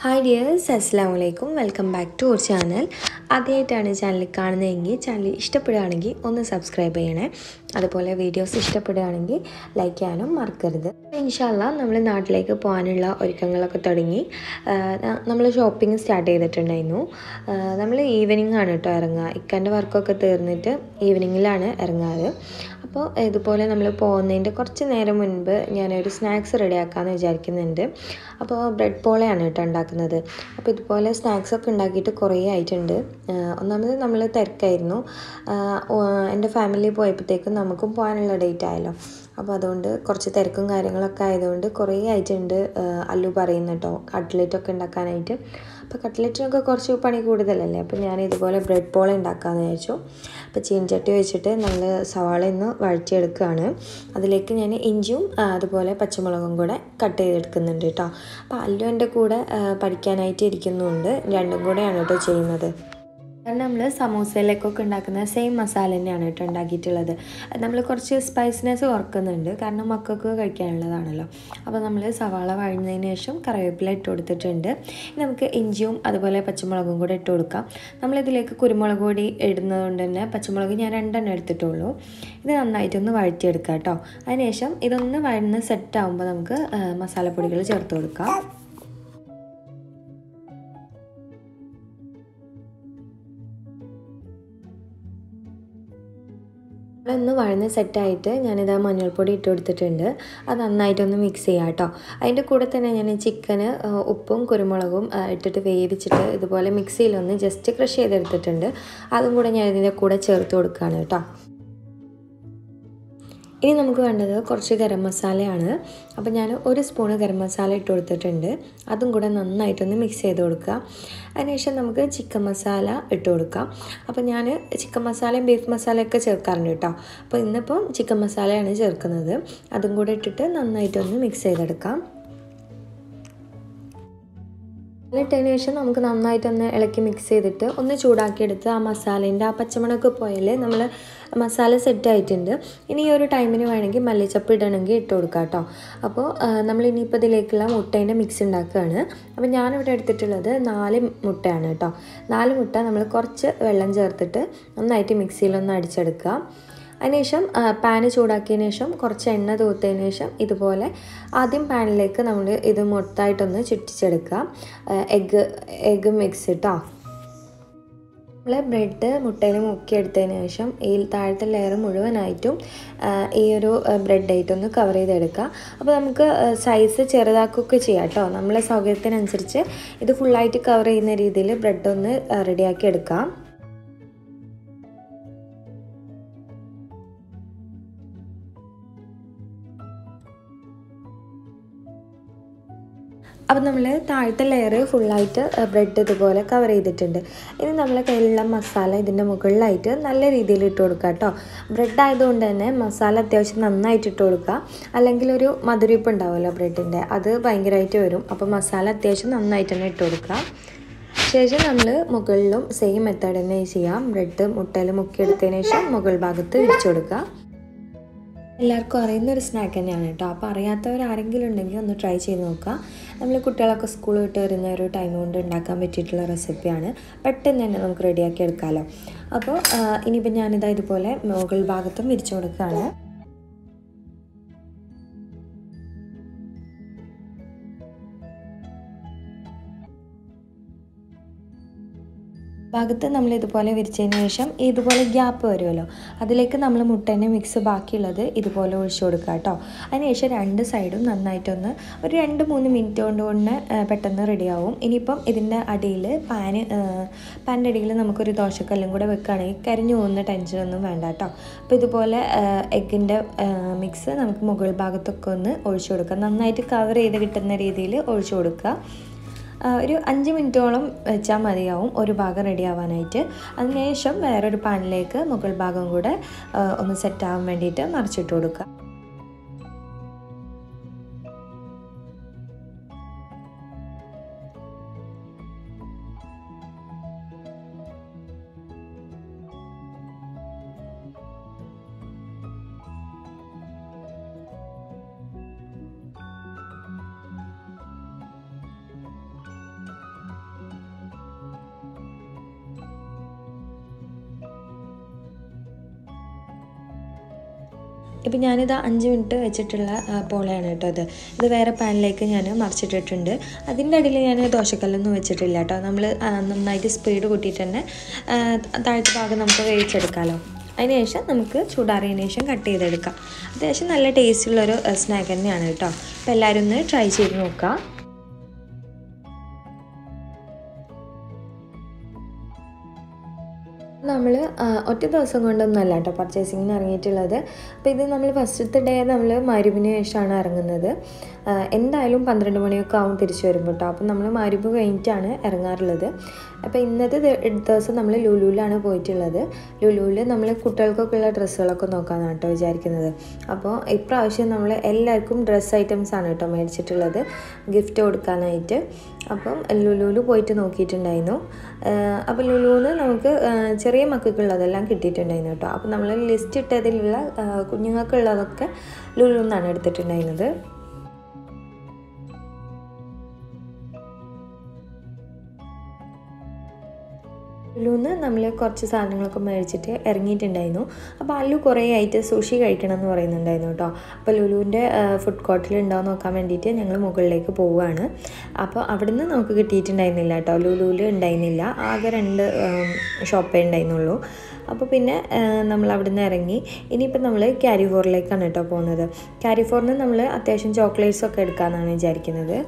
Hi dears അസ്സാം വലൈക്കും welcome back to our channel ആദ്യമായിട്ടാണ് ചാനൽ കാണുന്നതെങ്കിൽ ചാനൽ ഇഷ്ടപ്പെടുകയാണെങ്കിൽ ഒന്ന് സബ്സ്ക്രൈബ് ചെയ്യണേ അതുപോലെ വീഡിയോസ് ഇഷ്ടപ്പെടുകയാണെങ്കിൽ ലൈക്ക് ചെയ്യാനും മറക്കരുത് ഇൻഷാല്ല നമ്മൾ നാട്ടിലേക്ക് പോകാനുള്ള ഒരുക്കങ്ങളൊക്കെ തുടങ്ങി നമ്മൾ ഷോപ്പിംഗ് സ്റ്റാർട്ട് ചെയ്തിട്ടുണ്ടായിരുന്നു നമ്മൾ ഈവനിങ് ആണ് കേട്ടോ ഇറങ്ങുക ഇക്കൻ്റെ വർക്കൊക്കെ തീർന്നിട്ട് ഈവനിങ്ങിലാണ് ഇറങ്ങാറ് അപ്പോൾ ഇതുപോലെ നമ്മൾ പോകുന്നതിൻ്റെ കുറച്ച് നേരം മുൻപ് ഞാനൊരു സ്നാക്സ് റെഡിയാക്കാമെന്ന് വിചാരിക്കുന്നുണ്ട് അപ്പോൾ ബ്രെഡ് പോളയാണ് കേട്ടോ ഉണ്ടാക്കുന്നത് അപ്പോൾ ഇതുപോലെ സ്നാക്സ് ഒക്കെ ഉണ്ടാക്കിയിട്ട് കുറേ ആയിട്ടുണ്ട് ഒന്നാമത് നമ്മൾ തിരക്കായിരുന്നു എൻ്റെ ഫാമിലി പോയപ്പോഴത്തേക്കും നമുക്കും പോകാനുള്ള ഡേറ്റ് ആയല്ലോ അപ്പോൾ അതുകൊണ്ട് കുറച്ച് തിരക്കും കാര്യങ്ങളൊക്കെ ആയതുകൊണ്ട് കുറേ ആയിട്ടുണ്ട് അല്ലു പറയുന്നു കേട്ടോ കട്ട്ലറ്റൊക്കെ ഉണ്ടാക്കാനായിട്ട് അപ്പോൾ കട്ട്ലറ്റിനൊക്കെ കുറച്ച് പണി കൂടുതലല്ലേ അപ്പോൾ ഞാൻ ഇതുപോലെ ബ്രെഡ് പോള ഉണ്ടാക്കാമെന്ന് വിചാരിച്ചു അപ്പോൾ ചീൻചട്ടി വെച്ചിട്ട് നമ്മൾ സവാള ഇന്ന് വഴറ്റിയെടുക്കുകയാണ് അതിലേക്ക് ഞാൻ ഇഞ്ചിയും അതുപോലെ പച്ചമുളകും കൂടെ കട്ട് ചെയ്തെടുക്കുന്നുണ്ട് കേട്ടോ അപ്പോൾ അല്ലു എൻ്റെ കൂടെ പഠിക്കാനായിട്ട് ഇരിക്കുന്നുണ്ട് രണ്ടും കൂടെയാണ് കേട്ടോ ചെയ്യുന്നത് കാരണം നമ്മൾ സമൂസയിലേക്കൊക്കെ ഉണ്ടാക്കുന്ന സെയിം മസാല തന്നെയാണ് കേട്ടോ ഉണ്ടാക്കിയിട്ടുള്ളത് നമ്മൾ കുറച്ച് സ്പൈസിനെസ് കുറക്കുന്നുണ്ട് കാരണം മക്കൾക്ക് കഴിക്കാനുള്ളതാണല്ലോ അപ്പോൾ നമ്മൾ സവാള വഴഞ്ഞതിന് ശേഷം കറിവേപ്പില ഇട്ട് കൊടുത്തിട്ടുണ്ട് നമുക്ക് ഇഞ്ചിയും അതുപോലെ പച്ചമുളകും കൂടെ ഇട്ട് കൊടുക്കാം നമ്മളിതിലേക്ക് കുരുമുളക് പൊടി ഇടുന്നതുകൊണ്ട് തന്നെ പച്ചമുളക് ഞാൻ രണ്ടെണ്ണം എടുത്തിട്ടുള്ളൂ ഇത് നന്നായിട്ടൊന്ന് വഴറ്റിയെടുക്കാം കേട്ടോ അതിനുശേഷം ഇതൊന്ന് വഴന്ന് സെറ്റ് ആകുമ്പോൾ നമുക്ക് മസാലപ്പൊടികൾ ചേർത്ത് കൊടുക്കാം ഒന്ന് വഴന്ന് സെറ്റായിട്ട് ഞാനിത് മഞ്ഞൾപ്പൊടി ഇട്ട് കൊടുത്തിട്ടുണ്ട് അത് നന്നായിട്ടൊന്ന് മിക്സ് ചെയ്യാം കേട്ടോ അതിൻ്റെ കൂടെ തന്നെ ഞാൻ ചിക്കന് ഉപ്പും കുരുമുളകും ഇട്ടിട്ട് വേവിച്ചിട്ട് ഇതുപോലെ മിക്സിയിലൊന്ന് ജസ്റ്റ് ക്രഷ് ചെയ്തെടുത്തിട്ടുണ്ട് അതും കൂടെ ഞാൻ ഇതിൻ്റെ കൂടെ ചേർത്ത് കൊടുക്കുകയാണ് കേട്ടോ ഇനി നമുക്ക് വേണ്ടത് കുറച്ച് ഗരം മസാലയാണ് അപ്പോൾ ഞാൻ ഒരു സ്പൂണ് ഗരം മസാല ഇട്ട് കൊടുത്തിട്ടുണ്ട് അതും കൂടെ നന്നായിട്ടൊന്ന് മിക്സ് ചെയ്ത് കൊടുക്കുക അതിനുശേഷം നമുക്ക് ചിക്കൻ മസാല ഇട്ട് കൊടുക്കാം അപ്പോൾ ഞാൻ ചിക്കൻ മസാലയും ബീഫ് മസാലയൊക്കെ ചേർക്കാറുണ്ട് കേട്ടോ അപ്പോൾ ഇന്നിപ്പം ചിക്കൻ മസാലയാണ് ചേർക്കുന്നത് അതും കൂടെ ഇട്ടിട്ട് നന്നായിട്ടൊന്ന് മിക്സ് ചെയ്തെടുക്കാം ഇട്ടതിന് ശേഷം നമുക്ക് നന്നായിട്ടൊന്ന് ഇളക്കി മിക്സ് ചെയ്തിട്ട് ഒന്ന് ചൂടാക്കിയെടുത്ത് ആ മസാലേൻ്റെ ആ പച്ചമുളക് പോയാൽ നമ്മൾ മസാല സെറ്റ് ആയിട്ടുണ്ട് ഇനി ഈ ഒരു ടൈമിന് വേണമെങ്കിൽ മല്ലിച്ചപ്പ് ഇടണമെങ്കിൽ ഇട്ട് കൊടുക്കാം കേട്ടോ അപ്പോൾ നമ്മൾ ഇനിയിപ്പോൾ ഇതിലേക്കുള്ള മുട്ടേൻ്റെ മിക്സ് ഉണ്ടാക്കുകയാണ് അപ്പോൾ ഞാനിവിടെ എടുത്തിട്ടുള്ളത് നാല് മുട്ടയാണ് കേട്ടോ നാല് മുട്ട നമ്മൾ കുറച്ച് വെള്ളം ചേർത്തിട്ട് നന്നായിട്ട് മിക്സിയിലൊന്ന് അടിച്ചെടുക്കുക അതിനുശേഷം പാന് ചൂടാക്കിയതിന് ശേഷം കുറച്ച് എണ്ണ തൂത്തതിന് ശേഷം ഇതുപോലെ ആദ്യം പാനിലേക്ക് നമ്മൾ ഇത് മൊത്തമായിട്ടൊന്ന് ചുറ്റിച്ചെടുക്കുക എഗ്ഗ് എഗ്ഗ് മിക്സ് ഇട്ടോ നമ്മൾ ബ്രെഡ് മുട്ടയിൽ മുക്കിയെടുത്തതിന് ശേഷം ഈ താഴത്തെ ലെയർ മുഴുവനായിട്ടും ഈ ഒരു ബ്രെഡ് ആയിട്ടൊന്ന് കവർ ചെയ്തെടുക്കുക അപ്പോൾ നമുക്ക് സൈസ് ചെറുതാക്കുകയൊക്കെ ചെയ്യാം കേട്ടോ നമ്മളെ സൗകര്യത്തിനനുസരിച്ച് ഇത് ഫുള്ളായിട്ട് കവർ ചെയ്യുന്ന രീതിയിൽ ബ്രെഡ് ഒന്ന് റെഡിയാക്കി എടുക്കാം അപ്പോൾ നമ്മൾ താഴത്തെ ലെയർ ഫുള്ളായിട്ട് ബ്രെഡ് ഇതുപോലെ കവർ ചെയ്തിട്ടുണ്ട് ഇനി നമ്മളെ കയ്യിലുള്ള മസാല ഇതിൻ്റെ മുകളിലായിട്ട് നല്ല രീതിയിൽ ഇട്ട് കൊടുക്കുക കേട്ടോ ബ്രെഡ് ആയതുകൊണ്ട് തന്നെ മസാല അത്യാവശ്യം നന്നായിട്ട് ഇട്ട് കൊടുക്കുക അല്ലെങ്കിൽ ഒരു മധുരിപ്പ് ഉണ്ടാവുമല്ലോ ബ്രെഡിൻ്റെ അത് ഭയങ്കരമായിട്ട് വരും അപ്പോൾ മസാല അത്യാവശ്യം നന്നായിട്ട് തന്നെ ഇട്ട് കൊടുക്കുക ശേഷം നമ്മൾ മുകളിലും സെയിം മെത്തേഡ് തന്നെ ചെയ്യാം ബ്രെഡ് മുട്ടയിൽ മുക്കിയെടുത്തതിന് ശേഷം മുകൾ ഭാഗത്ത് ഇടിച്ചു കൊടുക്കുക എല്ലാവർക്കും അറിയുന്ന ഒരു സ്നാക്ക് തന്നെയാണ് കേട്ടോ അപ്പോൾ അറിയാത്തവർ ആരെങ്കിലും ഉണ്ടെങ്കിൽ ഒന്ന് ട്രൈ ചെയ്ത് നോക്കുക നമ്മൾ കുട്ടികളൊക്കെ സ്കൂൾ വിട്ട് വരുന്ന ഒരു ടൈം കൊണ്ട് ഉണ്ടാക്കാൻ പറ്റിയിട്ടുള്ള റെസിപ്പിയാണ് പെട്ടെന്ന് തന്നെ നമുക്ക് റെഡിയാക്കി എടുക്കാമല്ലോ അപ്പോൾ ഇനിയിപ്പോൾ ഞാനിതാ ഇതുപോലെ മുകൾ ഭാഗത്തും വിരിച്ചു കൊടുക്കുകയാണ് ഭാഗത്ത് നമ്മൾ ഇതുപോലെ വിരിച്ചതിന് ശേഷം ഇതുപോലെ ഗ്യാപ്പ് വരുമല്ലോ അതിലേക്ക് നമ്മൾ മുട്ടേൻ്റെ മിക്സ് ബാക്കിയുള്ളത് ഇതുപോലെ ഒഴിച്ചു കൊടുക്കുക കേട്ടോ അതിനുശേഷം രണ്ട് സൈഡും നന്നായിട്ടൊന്ന് ഒരു രണ്ട് മൂന്ന് മിനിറ്റ് കൊണ്ട് കൊണ്ട് പെട്ടെന്ന് റെഡിയാവും ഇനിയിപ്പം ഇതിൻ്റെ അടിയിൽ പാന് പാൻ്റെ അടിയിൽ നമുക്കൊരു ദോശക്കല്ലും കൂടെ വെക്കുകയാണെങ്കിൽ കരിഞ്ഞു പോകുന്ന ടെൻഷനൊന്നും വേണ്ട കേട്ടോ അപ്പോൾ ഇതുപോലെ എഗ്ഗിൻ്റെ മിക്സ് നമുക്ക് മുകൾ ഭാഗത്തൊക്കെ ഒന്ന് ഒഴിച്ചു കൊടുക്കുക നന്നായിട്ട് കവർ ചെയ്ത് കിട്ടുന്ന രീതിയിൽ ഒഴിച്ചു കൊടുക്കുക ഒരു അഞ്ച് മിനിറ്റോളം വെച്ചാൽ മതിയാവും ഒരു ഭാഗം റെഡി ആവാനായിട്ട് അതിനുശേഷം വേറൊരു പാനിലേക്ക് മുകൾ ഭാഗം കൂടെ ഒന്ന് സെറ്റ് ആവാൻ വേണ്ടിയിട്ട് മറിച്ചിട്ട് കൊടുക്കുക ഇപ്പം ഞാനിത് അഞ്ച് മിനിറ്റ് വെച്ചിട്ടുള്ള ആ, പോളയാണ് കേട്ടോ ഇത് ഇത് വേറെ പാനിലേക്ക് ഞാൻ മറിച്ചിട്ടിട്ടുണ്ട് അതിൻ്റെ അടിയിൽ ഞാൻ ദോശക്കല്ലൊന്നും വെച്ചിട്ടില്ല കേട്ടോ നമ്മൾ നന്നായിട്ട് സ്പീഡ് കൂട്ടിയിട്ട് തന്നെ ആ, താഴത്തെ ഭാഗം നമുക്ക് വേവിച്ചെടുക്കാമല്ലോ അതിനുശേഷം നമുക്ക് ചൂടാറിയതിന് ശേഷം കട്ട് ചെയ്തെടുക്കാം അത്യാവശ്യം നല്ല ടേസ്റ്റുള്ളൊരു സ്നാക്ക് തന്നെയാണ് കേട്ടോ അപ്പോൾ എല്ലാവരും ഒന്ന് ട്രൈ ചെയ്ത് നോക്കുക നമ്മൾ ഒറ്റ ദിവസം കൊണ്ടൊന്നുമല്ല കേട്ടോ പർച്ചേസിങ്ങിന് ഇറങ്ങിയിട്ടുള്ളത് അപ്പോൾ ഇത് നമ്മൾ ഫസ്റ്റത്തെ ഡേ നമ്മൾ മരുവിന് ശേഷമാണ് ഇറങ്ങുന്നത് ആ, എന്തായാലും പന്ത്രണ്ട് മണിയൊക്കെ ആവും തിരിച്ചു വരുമ്പോൾ കേട്ടോ അപ്പോൾ നമ്മൾ മരുവ് കഴിഞ്ഞിട്ടാണ് ഇറങ്ങാറുള്ളത് അപ്പോൾ ഇന്നത്തെ ദി- ദിവസം നമ്മൾ ലുലുവിലാണ് പോയിട്ടുള്ളത് ലുലുവിൽ നമ്മൾ കുട്ടികൾക്കൊക്കെ ഉള്ള ഡ്രസ്സുകളൊക്കെ നോക്കാമെന്നാണ് കേട്ടോ വിചാരിക്കുന്നത് അപ്പോൾ ഇപ്രാവശ്യം നമ്മൾ എല്ലാവർക്കും ഡ്രസ്സ് ഐറ്റംസ് ആണ് കേട്ടോ മേടിച്ചിട്ടുള്ളത് ഗിഫ്റ്റ് കൊടുക്കാനായിട്ട് അപ്പം ലുലുവിൽ പോയിട്ട് നോക്കിയിട്ടുണ്ടായിരുന്നു ആഹ് അപ്പോൾ ലുലുവിന് നമുക്ക് ആഹ് ചെറിയ മക്കൾക്കുള്ളതെല്ലാം കിട്ടിയിട്ടുണ്ടായിരുന്നു കേട്ടോ അപ്പോൾ നമ്മൾ ലിസ്റ്റ് ഇട്ടതിലുള്ള ആഹ് കുഞ്ഞുങ്ങൾക്കുള്ളതൊക്കെ ലുലുവിൽ നിന്നാണ് എടുത്തിട്ടുണ്ടായിരുന്നത് ലുലുന്ന് നമ്മൾ കുറച്ച് സാധനങ്ങളൊക്കെ മേടിച്ചിട്ട് ഇറങ്ങിയിട്ടുണ്ടായിരുന്നു അപ്പോൾ അല്ലു കുറേ ആയിട്ട് സുഷി കഴിക്കണം എന്ന് പറയുന്നുണ്ടായിരുന്നു കേട്ടോ അപ്പോൾ ലുലുവിൻ്റെ ഫുഡ് കോർട്ടിൽ ഉണ്ടോ എന്ന് നോക്കാൻ വേണ്ടിയിട്ട് ഞങ്ങൾ മുകളിലേക്ക് പോവുകയാണ് അപ്പോൾ അവിടുന്ന് നമുക്ക് കിട്ടിയിട്ടുണ്ടായിരുന്നില്ല കേട്ടോ ലുലുവിൽ ഉണ്ടായിരുന്നില്ല ആകെ രണ്ട് ഷോപ്പേ ഉണ്ടായിരുന്നുള്ളൂ അപ്പോൾ പിന്നെ ആ, നമ്മൾ അവിടുന്ന് ഇറങ്ങി ഇനിയിപ്പോൾ നമ്മൾ ക്യാരി ഫോറിലേക്കാണ് കേട്ടോ പോകുന്നത് ക്യാരി ഫോറിന് നമ്മൾ അത്യാവശ്യം ചോക്ലേറ്റ്സ് ഒക്കെ എടുക്കാമെന്നാണ് വിചാരിക്കുന്നത്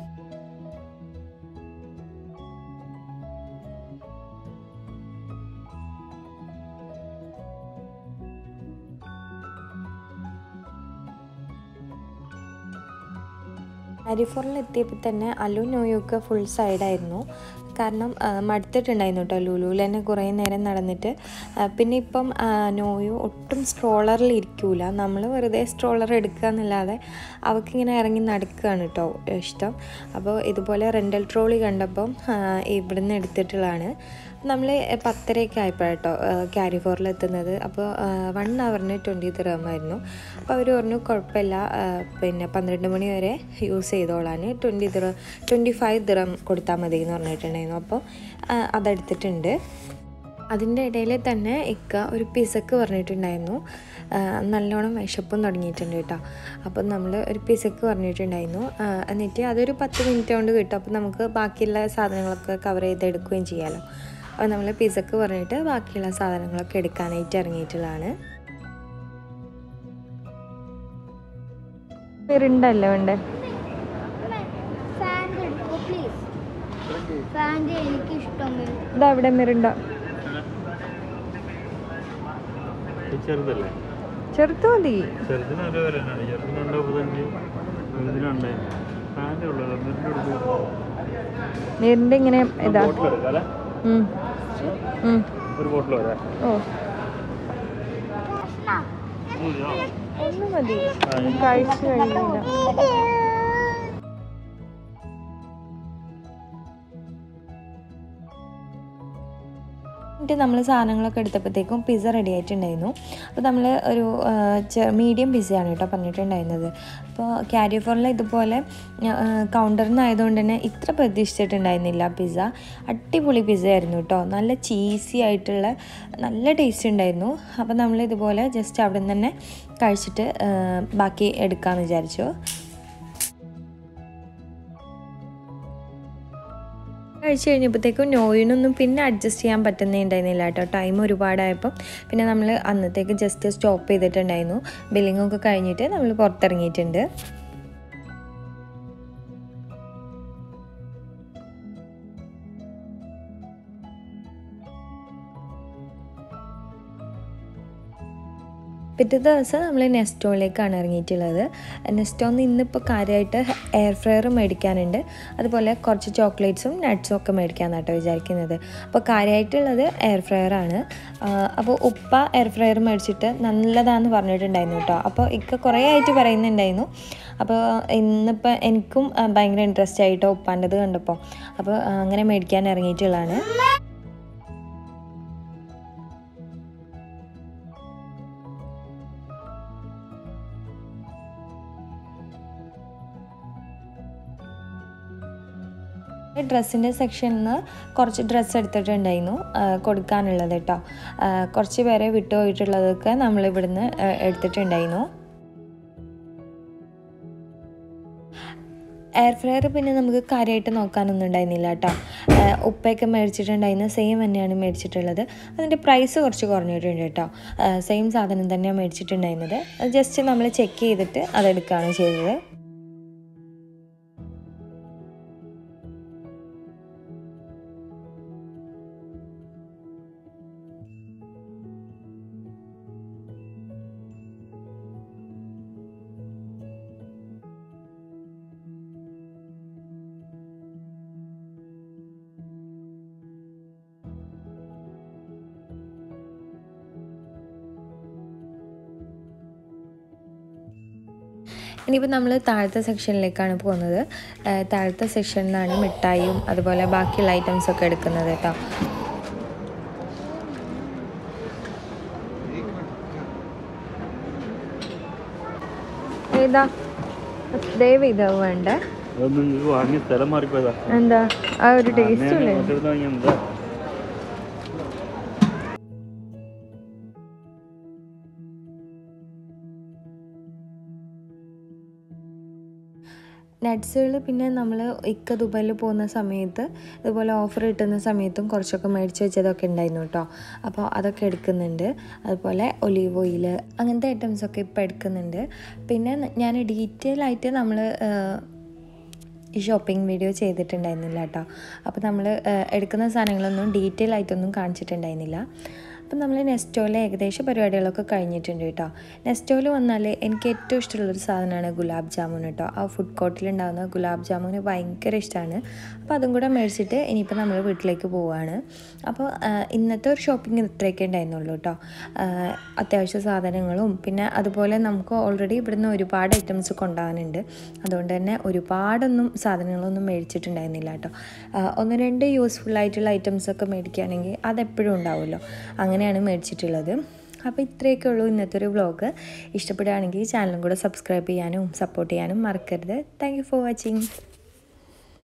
അരിഫോറിൽ എത്തിയപ്പോൾ തന്നെ അലു നോയൊക്കെ ഫുൾ സൈഡായിരുന്നു കാരണം ആ, മടുത്തിട്ടുണ്ടായിരുന്നു കേട്ടോ ലുലുവിൽ തന്നെ കുറേ നേരം നടന്നിട്ട് ആ, പിന്നെ ഇപ്പം ആ, നോയു ഒട്ടും സ്ട്രോളറിൽ ഇരിക്കൂല നമ്മൾ വെറുതെ സ്ട്രോളർ എടുക്കുക എന്നല്ലാതെ അവൾക്കിങ്ങനെ ഇറങ്ങി നടക്കുകയാണ് കേട്ടോ ഇഷ്ടം അപ്പോൾ ഇതുപോലെ റെൻ്റൽ ട്രോളി കണ്ടപ്പം ആ, ഇവിടുന്ന് എടുത്തിട്ടുള്ളതാണ് നമ്മൾ പത്തരയൊക്കെ ആയപ്പോഴാട്ടോ ക്യാരി ഫോറിൽ എത്തുന്നത് അപ്പോൾ വൺ അവറിന് ട്വൻറ്റി ദിറമായിരുന്നു അപ്പോൾ അവർ പറഞ്ഞു കുഴപ്പമില്ല ആ, പിന്നെ പന്ത്രണ്ട് മണി വരെ യൂസ് ചെയ്തോളാൻ ട്വൻറ്റി ദിറ ട്വൻറ്റി ഫൈവ് ദിറം കൊടുത്താൽ മതി എന്ന് പറഞ്ഞിട്ടുണ്ടായിരുന്നു അപ്പോൾ ആ, അതെടുത്തിട്ടുണ്ട് അതിൻ്റെ ഇടയിൽ തന്നെ ഇക്ക ഒരു പിസക്ക് പറഞ്ഞിട്ടുണ്ടായിരുന്നു ആ, നല്ലോണം വിശപ്പും തുടങ്ങിയിട്ടുണ്ട് കേട്ടോ അപ്പം നമ്മൾ ഒരു പിസക്ക് പറഞ്ഞിട്ടുണ്ടായിരുന്നു ആ, എന്നിട്ട് അതൊരു പത്ത് മിനിറ്റ് കൊണ്ട് കിട്ടും അപ്പോൾ നമുക്ക് ബാക്കിയുള്ള സാധനങ്ങളൊക്കെ കവർ ചെയ്തെടുക്കുകയും ചെയ്യാമല്ലോ അപ്പോൾ നമ്മൾ പിസക്ക് പറഞ്ഞിട്ട് ബാക്കിയുള്ള സാധനങ്ങളൊക്കെ എടുക്കാനായിട്ട് ഇറങ്ങിയിട്ടുള്ളതാണ് ഉണ്ടല്ലോ ഉണ്ട് ഫാൻ്റെ എടുക്കോ പ്ലീസ് ഫാൻ്റെ എനിക്ക് ഇഷ്ടമില്ല ഇതാ ഇവിടെ മിറുണ്ടോ ഈ ചെറുതല്ലേ ചെറുത്തു മതി ചെറുതിന് ഒരു വില തന്നെയാണ് ചെറുതിന് രണ്ട് മുപ്പത്തഞ്ച് ഇതിനുണ്ട് ഫാൻ്റെ ഉള്ളത് എന്നിട്ട് എടുക്കും മിറിൻ്റെ ഇങ്ങനെ ഇതാ ബോട്ടിൽ എടുക്കാം അല്ലേ ഉം. ഉം. ഒരു ബോട്ടിൽ വരാം ഓ ഒന്ന് മതി കഴിച്ചു കഴിയില്ല എന്നിട്ട് നമ്മൾ സാധനങ്ങളൊക്കെ എടുത്തപ്പോഴത്തേക്കും പിസ്സ റെഡി ആയിട്ടുണ്ടായിരുന്നു അപ്പോൾ നമ്മൾ ഒരു മീഡിയം പിസ്സയാണ് കേട്ടോ പറഞ്ഞിട്ടുണ്ടായിരുന്നത് അപ്പോൾ ക്യാരി ഫോറിൽ ഇതുപോലെ കൗണ്ടറിൽ നിന്നായതുകൊണ്ട് തന്നെ ഇത്ര പ്രതീക്ഷിച്ചിട്ടുണ്ടായിരുന്നില്ല പിസ്സ അടിപൊളി പിസ്സ ആയിരുന്നു കേട്ടോ നല്ല ചീസി ആയിട്ടുള്ള നല്ല ടേസ്റ്റ് ഉണ്ടായിരുന്നു അപ്പോൾ നമ്മൾ ഇതുപോലെ ജസ്റ്റ് അവിടെ നിന്ന് തന്നെ കഴിച്ചിട്ട് ആ, ബാക്കി എടുക്കാമെന്ന് വിചാരിച്ചു കഴിച്ച് കഴിഞ്ഞപ്പോഴത്തേക്കും നോയിനൊന്നും പിന്നെ അഡ്ജസ്റ്റ് ചെയ്യാൻ പറ്റുന്നേ ഉണ്ടായിരുന്നില്ല കേട്ടോ ടൈം ഒരുപാടായപ്പം പിന്നെ നമ്മൾ അന്നത്തേക്ക് ജസ്റ്റ് സ്റ്റോപ്പ് ചെയ്തിട്ടുണ്ടായിരുന്നു ബില്ലിംഗ് ഒക്കെ കഴിഞ്ഞിട്ട് നമ്മൾ പുറത്തിറങ്ങിയിട്ടുണ്ട് പിറ്റേ ദിവസം നമ്മൾ നെസ്റ്റോയിലേക്കാണ് ഇറങ്ങിയിട്ടുള്ളത് നെസ്റ്റോന്ന് ഇന്നിപ്പോൾ കാര്യമായിട്ട് എയർ ഫ്രയർ മേടിക്കാനുണ്ട് അതുപോലെ കുറച്ച് ചോക്ലേറ്റ്സും നട്ട്സും ഒക്കെ മേടിക്കാമെന്ന് കേട്ടോ വിചാരിക്കുന്നത് അപ്പോൾ കാര്യമായിട്ടുള്ളത് എയർ ഫ്രയറാണ് അപ്പോൾ ഉപ്പ എയർ ഫ്രയർ മേടിച്ചിട്ട് നല്ലതാണെന്ന് പറഞ്ഞിട്ടുണ്ടായിരുന്നു കേട്ടോ അപ്പോൾ ഇക്ക കുറേ ആയിട്ട് പറയുന്നുണ്ടായിരുന്നു അപ്പോൾ ഇന്നിപ്പോൾ എനിക്കും ആ, ഭയങ്കര ഇൻട്രസ്റ്റ് ആയിട്ടോ ഉപ്പാൻ്റെത് കണ്ടപ്പോൾ അപ്പോൾ ആ, അങ്ങനെ മേടിക്കാൻ ഇറങ്ങിയിട്ടുള്ളതാണ് ഡ്രസ്സിൻ്റെ സെക്ഷനിൽ നിന്ന് കുറച്ച് ഡ്രസ്സ് എടുത്തിട്ടുണ്ടായിരുന്നു ആ, കൊടുക്കാനുള്ളത് കേട്ടോ ആ, കുറച്ച് പേരെ വിട്ടുപോയിട്ടുള്ളതൊക്കെ നമ്മൾ ഇവിടുന്ന് ആ, എടുത്തിട്ടുണ്ടായിരുന്നു എയർ ഫ്രയർ പിന്നെ നമുക്ക് കാര്യമായിട്ട് നോക്കാനൊന്നും ഉണ്ടായിരുന്നില്ല കേട്ടോ ആ, ഉപ്പയൊക്കെ മേടിച്ചിട്ടുണ്ടായിരുന്നു സെയിം തന്നെയാണ് മേടിച്ചിട്ടുള്ളത് അതിൻ്റെ പ്രൈസ് കുറച്ച് കുറഞ്ഞിട്ടുണ്ട് കേട്ടോ സെയിം സാധനം തന്നെയാണ് മേടിച്ചിട്ടുണ്ടായിരുന്നത് ജസ്റ്റ് നമ്മൾ ചെക്ക് ചെയ്തിട്ട് അതെടുക്കുകയാണ് ചെയ്തത് ഇനിയിപ്പോൾ നമ്മൾ താഴത്തെ സെക്ഷനിലേക്കാണ് പോകുന്നത് ആ, താഴത്തെ സെക്ഷനിലാണ് മിഠായിയും അതുപോലെ ബാക്കിയുള്ള ഐറ്റംസ് ഒക്കെ എടുക്കുന്നത് കേട്ടോ ഏതാ ദയവ് ഇതാ വേണ്ടേ അതൊന്നും ഇത് വാങ്ങിയ സ്ഥലം മാറിപ്പോയതാ എന്താ ആ ഒരു ടേസ്റ്റ് അന്നേ ഇല്ലേ മറ്റൊരുന്ന് വാങ്ങിയ എന്താ നട്ട്സുകൾ പിന്നെ നമ്മൾ ഇക്ക ദുബായിൽ പോകുന്ന സമയത്ത് ഇതുപോലെ ഓഫർ കിട്ടുന്ന സമയത്തും കുറച്ചൊക്കെ മേടിച്ച് വെച്ചതൊക്കെ ഉണ്ടായിരുന്നു കേട്ടോ അപ്പോൾ അതൊക്കെ എടുക്കുന്നുണ്ട് അതുപോലെ ഒലീവ് ഓയിൽ അങ്ങനത്തെ ഐറ്റംസൊക്കെ ഇപ്പോൾ എടുക്കുന്നുണ്ട് പിന്നെ ഞാൻ ഡീറ്റെയിൽ ആയിട്ട് നമ്മൾ ഈ ഷോപ്പിംഗ് വീഡിയോ ചെയ്തിട്ടുണ്ടായിരുന്നില്ല കേട്ടോ അപ്പോൾ നമ്മൾ എടുക്കുന്ന സാധനങ്ങളൊന്നും ഡീറ്റെയിൽ ആയിട്ടൊന്നും കാണിച്ചിട്ടുണ്ടായിരുന്നില്ല അപ്പം നമ്മൾ നെസ്റ്റോയിലെ ഏകദേശം പരിപാടികളൊക്കെ കഴിഞ്ഞിട്ടുണ്ട് കേട്ടോ നെസ്റ്റോയിൽ വന്നാൽ എനിക്ക് ഏറ്റവും ഇഷ്ടമുള്ളൊരു സാധനമാണ് ഗുലാബ് ജാമുൻ കേട്ടോ ആ ഫുഡ് കോർട്ടിലുണ്ടാകുന്ന ഗുലാബ് ജാമുന് ഭയങ്കര ഇഷ്ടമാണ് അപ്പോൾ അതും കൂടെ മേടിച്ചിട്ട് ഇനിയിപ്പോൾ നമ്മൾ വീട്ടിലേക്ക് പോവുകയാണ് അപ്പോൾ ആ, ഇന്നത്തെ ഒരു ഷോപ്പിംഗ് ഇത്രയൊക്കെ ഉണ്ടായിരുന്നുള്ളൂ കേട്ടോ ആ, അത്യാവശ്യ സാധനങ്ങളും പിന്നെ അതുപോലെ നമുക്ക് ഓൾറെഡി ഇവിടുന്ന് ഒരുപാട് ഐറ്റംസ് കൊണ്ടുപോകാനുണ്ട് അതുകൊണ്ട് തന്നെ ഒരുപാടൊന്നും സാധനങ്ങളൊന്നും മേടിച്ചിട്ടുണ്ടായിരുന്നില്ല കേട്ടോ ആ, ഒന്ന് രണ്ട് യൂസ്ഫുൾ ആയിട്ടുള്ള ഐറ്റംസ് ഒക്കെ മേടിക്കുകയാണെങ്കിൽ അതെപ്പോഴും ഉണ്ടാവുമല്ലോ അങ്ങനെയാണ് മേടിച്ചിട്ടുള്ളത് അപ്പോൾ ഇത്രയൊക്കെ ഉള്ളൂ ഇന്നത്തെ ഒരു വ്ളോഗ് ഇഷ്ടപ്പെടുകയാണെങ്കിൽ ചാനലും കൂടെ സബ്സ്ക്രൈബ് ചെയ്യാനും സപ്പോർട്ട് ചെയ്യാനും മറക്കരുത് താങ്ക് യു ഫോർ വാച്ചിങ്